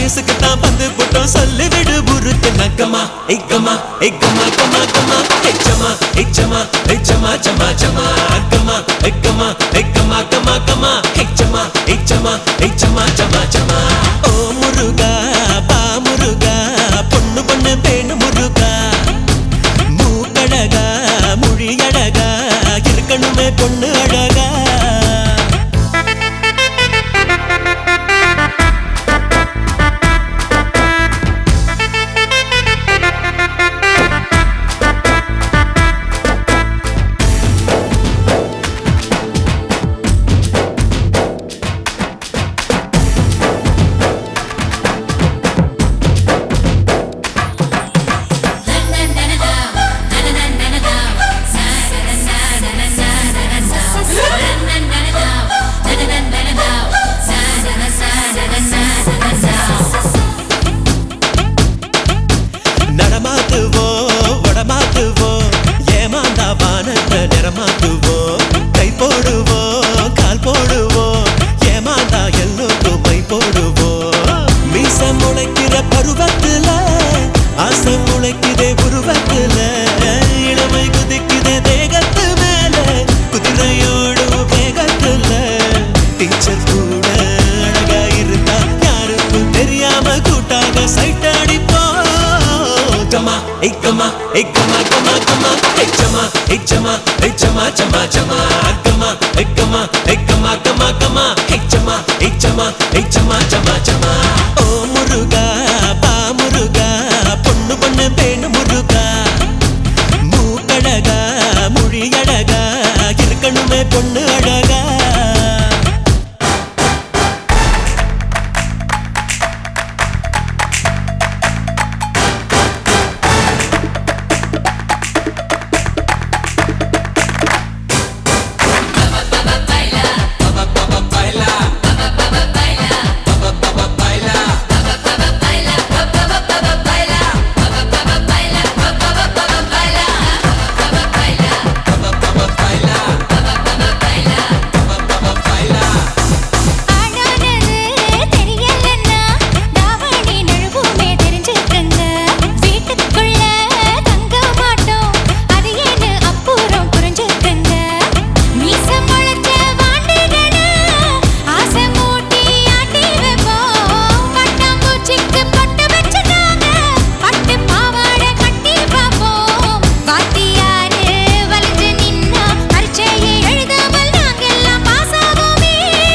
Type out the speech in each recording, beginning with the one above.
வயசுக்கு தான் வந்து போட்டோம் சொல்லி விடு புருக்கு நக்கமா ஐக்கமா ஐக்கமா கமா கமா ஐச்சமா ஐச்சமா ஐச்சமா சமா சமா அக்கமா ஐக்கமா ஐக்கமா கமா கமா ஐச்சமா ஐச்சமா ஐச்சமா சமா சமா ஓ முருகா பா முருகா பொண்ணு பொண்ணு பேணு முருகா மூக்கழகா மொழி அழகா இருக்கணுமே பொண்ணு அழகா நடமாத்துவோம் உடமாத்துவோம் ஏமாந்தா வானத்தை நிறமாத்துவோம் கை போடுவோம் கால் போடுவோம் ஏமாந்தா எல்லோருக்கும் மை போடுவோம் மீச முளைக்கிற பருவத்துல ஆசை முளைக்குதே உருவத்துல இளமை குதிக்குதே தேகத்து மேல குதிரையோடு வேகத்துல டீச்சர் கூட அழகா இருந்தா யாருக்கும் தெரியாம கூட்டாக சைட் அடிப்போம் கமா ஐக்கமா ஐக்கமா கமா கமா ஐச்சமா ஐச்சமா ஐச்சமா சமா சமா அக்கமா ஐக்கமா ஐக்கமா கமா கமா ஐச்சமா ஐச்சமா ஐச்சமா சமா சமா ஓ முருகா பா முருகா பொண்ணு பொண்ணு பேணு முருகா மூக்கழகா மொழி அழகா இருக்கணுமே பொண்ணு அழகா ஆனானது தெரியலன்னா தாவணி நழுவுமே தெரிஞ்சுக்கங்க வீட்டுக்குள்ள தங்க மாட்டோம் அது ஏன்னு அப்புறம் புரிஞ்சுக்கங்க மீச முளைச்ச வாண்டுகளா ஆசை மூட்டி ஆட்டி வைப்போம் பட்டாம்பூச்சிக்கு பட்டு வச்சுட்டாங்க பட்டு பாவாடை கட்டி பார்ப்போம் வாத்தியாரு வளைஞ்சு நின்னா பரீட்சையை எழுதாமல் நாங்கெல்லாம் பாஸ் ஆவோமே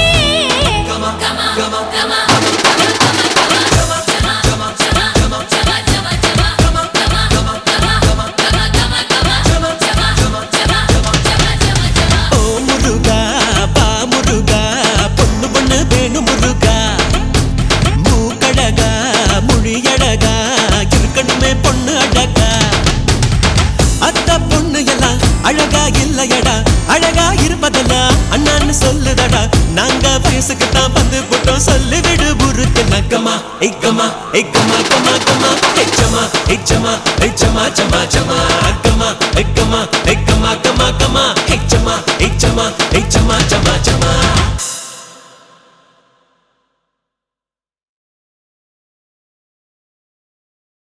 ஓ முருகா பா முருகா பொண்ணு பொண்ணு வேணு முருகா மூக்கழகா மொழி அழகா இருக்கணுமே பொண்ணு அழகா அத்த பொண்ணு எல்லாம் அழகா இல்லையடா அழகா இருப்பதெல்லாம் அண்ணான்னு சொல்லுதடா நாங்க வயசுக்கு தான் வந்து போட்டோம் சொல்லி விடு புருக்கு நக்கமா ஐக்கமா ஐக்கமா கமா கமா ஐச்சமா ஐச்சமா ஐச்சமா சமா சமா அக்கமா ஐக்கமா ஐக்கமா கமா கமா ஐச்சமா ஐச்சமா ஐச்சமா சமா சமா